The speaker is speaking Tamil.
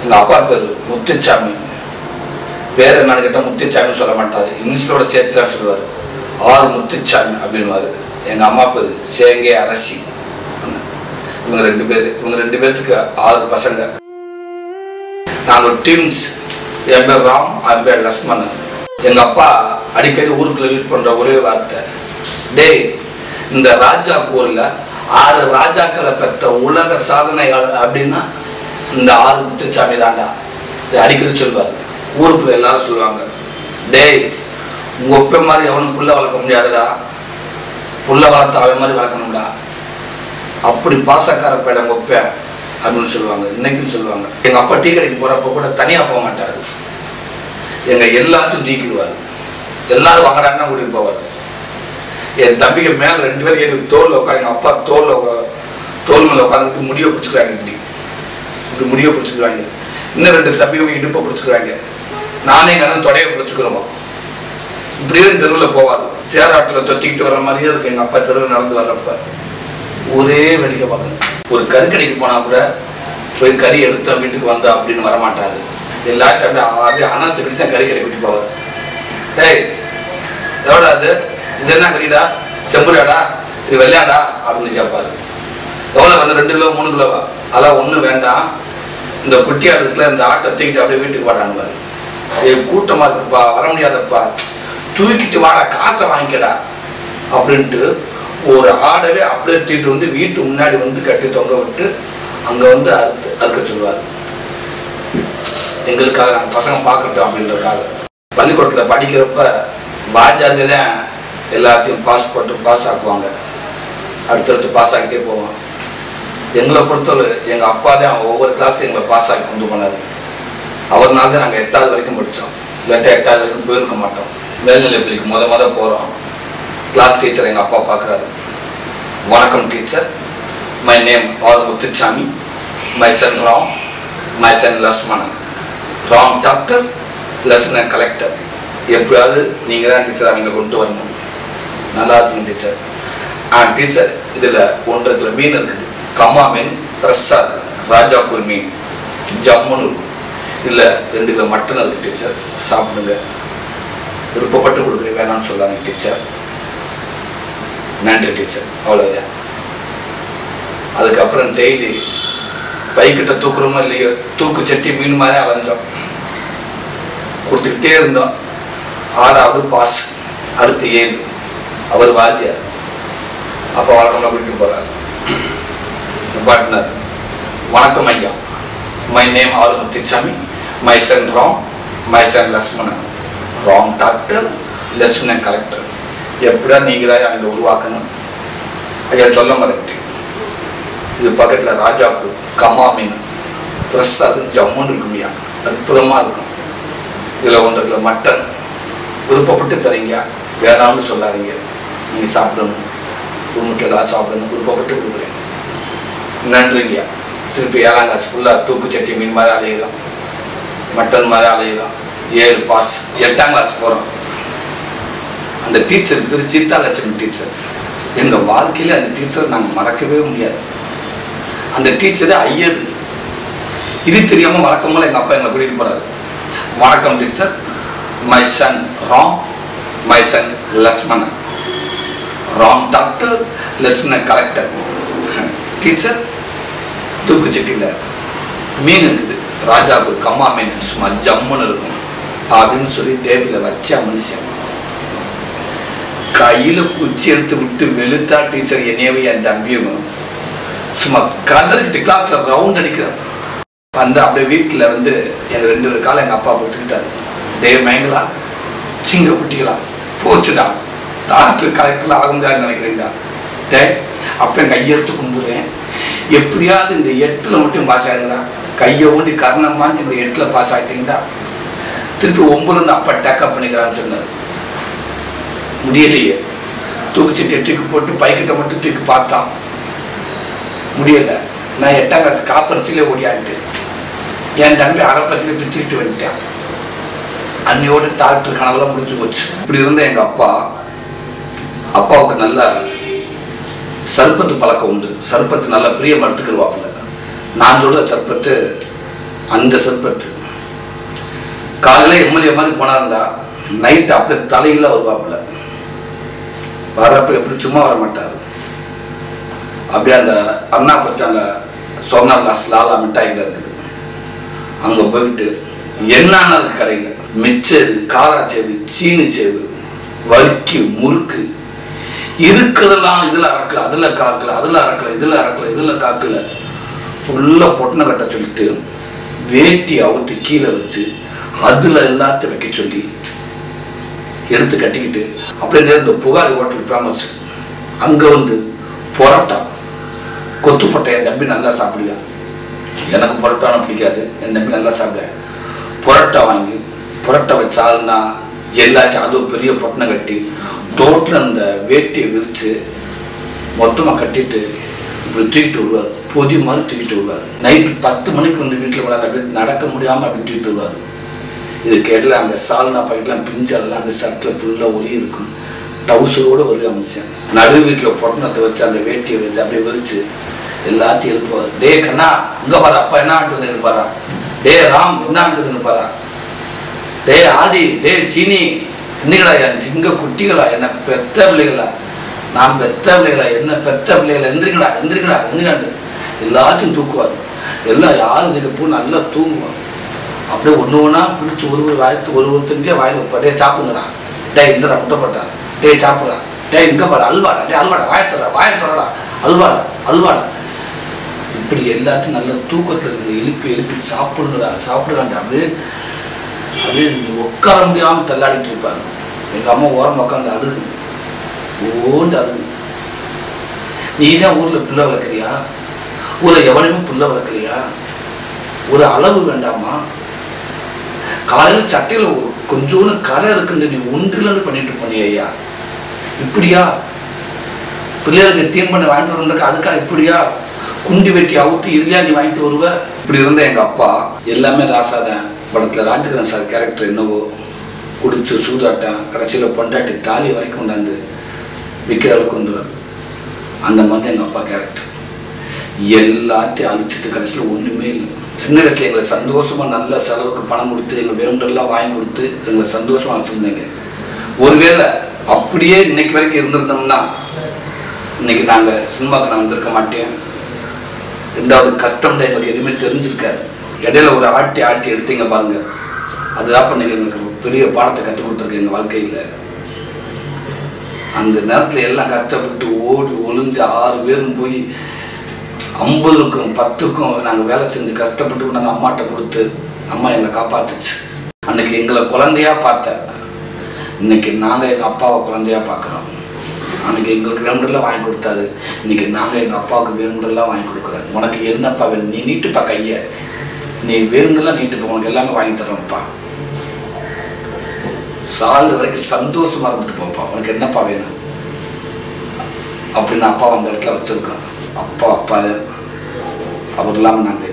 எங்கள் அப்பா பேர் முத்துச்சாமி பேர் என்னன்னு கேட்டால் முத்துச்சாமின்னு சொல்ல மாட்டாரு இங்கிலீஷோட சேர்த்து தான் சொல்லுவார் ஆர் முத்துச்சாமி அப்படின்வாரு எங்கள் அம்மா பேர் சேங்கே அரசி இவங்க ரெண்டு பேர் இவங்க ரெண்டு பேர்த்துக்கு ஆறு பசங்க நாங்கள் டீம்ஸ் என் பேர் ராம் என் பேர் லக்ஷ்மணன் எங்கள் அப்பா அடிக்கடி ஊருக்குள்ள யூஸ் பண்ணுற ஒரே வார்த்தை டேய் இந்த ராஜா ஊரில் ஆறு ராஜாக்களை பெற்ற உலக சாதனைகள் அப்படின்னா இந்த ஆறு முத்துச்சாமி தாண்டா இதை அடிக்கடி சொல்வார் ஊருக்குள்ள எல்லாரும் சொல்லுவாங்க டேய் உங்க ஒப்ப மாதிரி எவனும் புள்ள வளர்க்க முடியாதுடா புள்ள வளர்த்த அவன் மாதிரி வளர்க்கணும்டா அப்படி பாசக்கார பேட ஒப்ப அப்படின்னு சொல்லுவாங்க இன்னைக்கும் சொல்லுவாங்க எங்க அப்பா டீ கடைக்கு போறப்ப கூட தனியா போக மாட்டாரு எங்க எல்லாத்தையும் டீக்கிடுவார் எல்லாரும் வாங்குறாங்கன்னா கூட்டிட்டு போவார் என் தம்பிக்கு மேல ரெண்டு பேரும் ஏறி தோல்ல உட்காந்து எங்க அப்பா தோல்ல உக்கா- தோல் மேல உட்காந்துட்டு முடிய பிடிச்சிக்கிறாங்க இப்படி இப்படி முடிய பிடிச்சிக்கிறாங்க இன்னும் ரெண்டு தம்பியும் இடுப்பை பிடிச்சிக்கிறாங்க நானே கண்ணன் தொடைய பிடிச்சிக்கிறோம் இப்படியே தெருவில் போவார் சேராட்டில் தொத்திக்கிட்டு வர்ற மாதிரியே இருக்கு எங்க அப்பா தெருவில் நடந்து வர்றப்ப ஒரே வேடிக்கை பார்க்கணும் ஒரு கறிக்கடைக்கு போனா கூட போய் கறி எடுத்தோம் வீட்டுக்கு வந்தோம் அப்படின்னு வரமாட்டாரு எல்லாத்தையும் அப்படியே அப்படியே அணைச்சு கட்டி தான் கறிக்கடை கூட்டி போவார் டேய் எவ்வளோ அது இது என்ன கறிடா செம்புராடா இது வெள்ளையாடா அப்படின்னு கேட்பாரு எவ்வளோ வந்து ரெண்டு கிலோ மூணு கிலோவா அதெல்லாம் ஒன்றும் வேண்டாம் இந்த குட்டியாடு இருக்குல்ல இந்த ஆட்டை தூக்கிட்டு அப்படியே வீட்டுக்கு வாடான்னு ஏய் கூட்டமாக இருக்குப்பா வர முடியாதப்பா தூக்கிட்டு வாடா காசை வாங்கிக்கடா அப்படின்ட்டு ஒரு ஆடவே அப்படியே தூக்கிட்டு வந்து வீட்டு முன்னாடி வந்து கட்டி தொங்க விட்டு அங்கே வந்து அறுத்து அறுக்க சொல்லுவார் எங்களுக்காக நாங்கள் பசங்க பார்க்கட்டும் அப்படின்றதுக்காக பள்ளிக்கூடத்தில் படிக்கிறப்ப வாத்தியாருங்க தான் எல்லாத்தையும் பாஸ் போட்டு பாஸ் ஆக்குவாங்க அடுத்தடுத்து பாஸ் ஆகிட்டே போவோம் எங்களை பொறுத்தவரை எங்கள் அப்பா தான் ஒவ்வொரு கிளாஸ்லையும் எங்களை பாஸ் ஆகி கொண்டு போனார் அவர்னால தான் நாங்கள் எட்டாவது வரைக்கும் படித்தோம் இல்லாட்டா எட்டாவது வரைக்கும் போயிருக்க மாட்டோம் மேல்நிலை பள்ளிக்கு முத முத போகிறோம் கிளாஸ் டீச்சர் எங்கள் அப்பா பார்க்குறாரு வணக்கம் teacher my name R Muthusamy my son Ram my son Lakshmanan Ram doctor Lakshmanan collector எப்படியாவது நீங்கள் தான் டீச்சர் அவங்க கொண்டு வரணும் நல்லா இருக்கும் டீச்சர் ஆ டீச்சர் இதில் ஒன்றரை கிலோ மீன் இருக்குது கம்மா மீன் ஃப்ரெஷ்ஷாக இருக்கு ராஜாப்பூர் மீன் ஜம்முன்னு இருக்கும் இல்லை ரெண்டு கிலோ மட்டன் இருக்கு டீச்சர் சாப்பிடுங்க விருப்பப்பட்டு கொடுக்குறேன் வேணாம்னு சொல்லாங்க டீச்சர் நன்றி டீச்சர் அவ்வளோதான் அதுக்கப்புறம் டெய்லி பைக்கிட்ட தூக்குறோமோ இல்லையோ தூக்கு சட்டி மீன் மாதிரி அலைஞ்சோம் கொடுத்துக்கிட்டே இருந்தோம் ஆறாவது பாஸ் அடுத்து ஏழு அவர் வாத்தியார் அப்போ வழக்கம்லாம் கூட்டிட்டு போறாரு பாட்னர் வணக்கம் ஐயா my name R Muthusamy my son Ram my son Lakshmanan Ram doctor Lakshmanan collector எப்படியா நீங்க தான் அங்கே உருவாக்கணும் ஐயா சொல்ல மறந்துட்டேன் இது பக்கத்தில் ராஜாக்கு கம்மா மீன் ஃப்ரெஷ்ஷாக இருக்கும் ஜம்முன்னு இருக்கும் ஐயா அற்புதமாக இருக்கும் இதில் ஒன்றரை கிலோ மட்டன் விருப்பப்பட்டு தரீங்க வேணாம்னு சொல்லாதீங்க நீங்கள் சாப்பிடணும் குடும்பத்தில் எல்லாம் சாப்பிடணும் விருப்பப்பட்டு கொடுக்குறேன் நன்றிங்க திருப்பி ஏழாம் கிளாஸ் ஃபுல்லாக தூக்கு சட்டி மீன் மாதிரி அலையிறோம் மட்டன் மாதிரி அலையிறோம் ஏழு பாஸ் எட்டாம் கிளாஸ் போகிறோம் அந்த டீச்சர் பேர் சீதா லட்சுமி டீச்சர் எங்கள் வாழ்க்கையில் அந்த டீச்சர் நாங்கள் மறக்கவே முடியாது அந்த டீச்சர் ஐயர் இது தெரியாமல் வழக்கமாக எங்கள் அப்பா எங்களை கூட்டிகிட்டு போகிறாரு வணக்கம் teacher my son Ram my son Lakshmanan Ram doctor Lakshmanan collector teacher தூக்குச்சட்டியில் மீன் இருக்குது ராஜாவுக்கு கம்மா மீன் சும்மா ஜம்முன்னு இருக்கும் அப்படின்னு சொல்லி டேபிளில் வச்சா மனுஷன் கையில் குச்சி எடுத்து விட்டு வெளுத்தா டீச்சர் என்னையவே என் தம்பியும் சும்மா கதறிக்கிட்டு கிளாஸில் ரவுண்ட் அடிக்கிறார் வந்து அப்படியே வீட்டில் வந்து எங்கள் ரெண்டு பேர் காலம் எங்கள் அப்பா பிடிச்சிக்கிட்டாரு டே மயங்களா சிங்க குட்டிகளா போச்சுடா டாக்டர் கலெக்டரில் ஆக முடியாதுன்னு நினைக்கிறீங்களா டே அப்போ என் கையெழுத்து கும்பிடுறேன் எப்படியாவது இந்த எட்டில் மட்டும் பாஸ் ஆகுங்களா கையை ஊண்டி கர்ணம் மாஞ்சி இந்த எட்டில் பாஸ் ஆகிட்டீங்களா திருப்பி ஒம்பதுலேருந்து அப்பா டேக்கப் பண்ணிக்கிறான்னு சொன்னார் முடியலையே தூக்குச்சட்டி தூக்கி போட்டு பைக்கிட்ட மட்டும் தூக்கி பார்த்தான் முடியல நான் எட்டாம் கிளாஸ் காப்பரிச்சிலே ஓடியான்ட்டேன் என் தம்பி அரைப்பச்சிலே பிச்சுக்கிட்டு வந்துட்டேன் அன்னையோட டாக்டர் கனவுலாம் முடிஞ்சு போச்சு இப்படி இருந்த எங்கள் அப்பா அப்பாவுக்கு நல்ல சர்பத்து பழக்கம் உண்டு சர்பத்து நல்ல பிரியம் எடுத்துக்கிடுவாப்புல நான் சொல்ற சர்பத்து அந்த செருப்பு எடுத்து காலையில் எம்எல்ஏ மாதிரி போனாருந்தா நைட் அப்படியே தலையில வருவாப்புல வர்றப்ப எப்படி சும்மா வர மாட்டார் அப்படியே அந்த அண்ணா பஸ்டாண்ட்ல சொர்ணா கிளாஸ் லாலா மிட்டாய்கள் இருக்குது அங்கே போயிட்டு என்னென்ன இருக்கு கடையில் மிச்சரு காராச்சேவு சீனி சேவு வறுக்கி முறுக்கு இருக்கிறதெல்லாம் இதில் அறக்கல அதில் காக்கல அதில் அறக்கல இதில் அறக்கல இதில் காக்கல ஃபுல்லாக பொட்டனை கட்ட சொல்லிட்டு வேட்டி அவுத்து கீழே வச்சு அதில் எல்லாத்தையும் வைக்க சொல்லி எடுத்து கட்டிக்கிட்டு அப்படியே நேர்ந்த புகார் ஹோட்டல் ஃபேமஸ் அங்கே வந்து பரோட்டா கொத்து பட்டை என் தம்பி நல்லா சாப்பிடுவேன் எனக்கு பரோட்டானா பிடிக்காது என் தம்பி நல்லா சாப்பிடுவேன் பரோட்டா வாங்கி பரோட்டா வச்சால்னா எல்லாத்தையும் அது ஒரு பெரிய பொட்டனை கட்டி டோட்டில் அந்த வேட்டியை விரித்து மொத்தமாக கட்டிட்டு இப்படி தூக்கிட்டு வருவார் பொதி மாதிரி தூக்கிட்டு வருவார் நைட்டு பத்து மணிக்கு வந்து வீட்டில் விளையாட அப்படியே நடக்க முடியாமல் அப்படி தூக்கிட்டு வருவார் இது கேட்டல அந்த சால்னா பாக்கெட்லாம் பிஞ்சு அதெல்லாம் அந்த ஷர்ட்டில் ஃபுல்லாக ஒலி இருக்கும் டவுசரோட ஒரு அம்சம் நடு வீட்டில் பொட்டணத்தை வச்சு அந்த வேட்டியை வச்சு அப்படியே விரிச்சு எல்லாத்தையும் எழுப்புவார் டே கண்ணா இங்கே பாரு அப்பா என்ன ஆண்டுதுன்னு பாரா டே ராம் என்ன ஆண்டுதுன்னு பாரா டே ஆதி டே சீனி என்னங்கடா என் சிங்க குட்டிகளா என்ன பெத்த பிள்ளைகளா நான் பெத்த பிள்ளைகளா என்ன பெத்த பிள்ளைகளா எந்திரிங்கடா எந்திரிங்கடா எந்திரிங்கடா எல்லாத்தையும் தூக்குவார் எல்லாம் யாரும் திருப்பூ நல்லா தூங்குவார் அப்படியே ஒன்று ஒன்றா பிடிச்சி ஒரு ஒரு வாயத்து ஒரு ஒருத்தன்ட்டே வாயில் வைப்பா டே சாப்பிடுங்கடா டே இந்தடா முட்டைப்பட்டா டே சாப்பிட்றா டே இங்கே பாரு அல்வாடா டே அல்வாடா வாயத்துறா வாயத்துறடா அல்வாடா அல்வாடா இப்படி எல்லாத்தையும் நல்ல தூக்கத்தில் இருந்து எழுப்பி எழுப்பி சாப்பிடுங்கடா சாப்பிடுங்கடா அப்படியே அப்படியே உட்கார முடியாமல் தள்ளாடிட்டு இருப்பாரு எங்கள் அம்மா ஓரம் உட்காந்து அழுகு ஓண்டு அழுகு நீ தான் ஊரில் பிள்ளை வளர்க்குறியா ஊரில் எவனையுமே பிள்ளை வளர்க்குறியா ஒரு அளவு வேண்டாமா காலையில் சட்டையில் கொஞ்சோண்டு கரை இருக்குன்னு நீ ஒன்றிலன்னு பண்ணிட்டு போனிய ஐயா இப்படியா பிள்ளைகளுக்கு தீம் பண்ணி வாங்கிட்டு வரணுக்கு அதுக்காக இப்படியா குண்டி வெட்டி அவுத்து இதுலையா நீ வாங்கிட்டு வருவ இப்படி இருந்த எங்கள் அப்பா எல்லாமே ராசாதான் படத்தில் ராஜகிரண் சார் கேரக்டர் என்னவோ குடிச்சு சூதாட்டம் கடைசியில் பொண்டாட்டி தாலி வரைக்கும் கொண்டாந்து விற்கிற அளவுக்கு வந்துடுவார் அந்த மாதிரி எங்கள் அப்பா கேரக்டர் எல்லாத்தையும் அழிச்சிட்டு கடைசியில் ஒன்றுமே இல்லை சின்ன வயசுல எங்களை சந்தோஷமா நல்ல செலவுக்கு பணம் கொடுத்து எங்கள் வேண்டெல்லாம் வாங்கி கொடுத்து எங்களை சந்தோஷமா வச்சுருந்தீங்க ஒருவேளை அப்படியே இன்னைக்கு வரைக்கும் இருந்திருந்தோம்னா இன்னைக்கு நாங்கள் சினிமாவுக்கு நான் வந்திருக்க மாட்டேன் ரெண்டாவது கஷ்டம்னு எங்களுக்கு எதுவுமே தெரிஞ்சிருக்காது இடையில ஒரு ஆட்டி ஆட்டி எடுத்தீங்க பாருங்க அதுதான் பண்ணி எங்களுக்கு பெரிய பாடத்தை கற்றுக் கொடுத்துருக்கு எங்கள் வாழ்க்கையில் அந்த நேரத்தில் எல்லாம் கஷ்டப்பட்டு ஓடி ஒளிஞ்சு ஆறு பேரும் போய் ஐம்பதுக்கும் பத்துக்கும் நாங்கள் வேலை செஞ்சு கஷ்டப்பட்டு நாங்கள் அம்மாட்ட கொடுத்து அம்மா எங்களை காப்பாத்துச்சு அன்னைக்கு எங்களை குழந்தையா பார்த்த இன்னைக்கு நாங்கள் எங்கள் அப்பாவை குழந்தையா பார்க்குறோம் அன்னைக்கு எங்களுக்கு வேணுன்றலாம் வாங்கி கொடுத்தாரு இன்னைக்கு நாங்கள் எங்கள் அப்பாவுக்கு வேணுன்றலாம் வாங்கி கொடுக்குறோம் உனக்கு என்னப்பா வேணும் நீ நீட்டுப்பா கையை நீ வேணுங்கெல்லாம் நீட்டுப்பா உனக்கு எல்லாமே வாங்கி தரோம்ப்பா சால் வரைக்கும் சந்தோஷமா இருந்துட்டு போப்பா உனக்கு என்னப்பா வேணும் அப்படின்னு அப்பா அந்த இடத்துல வச்சிருக்கோம் அப்பா அப்பா அவர் இல்லாமல் நாங்கள்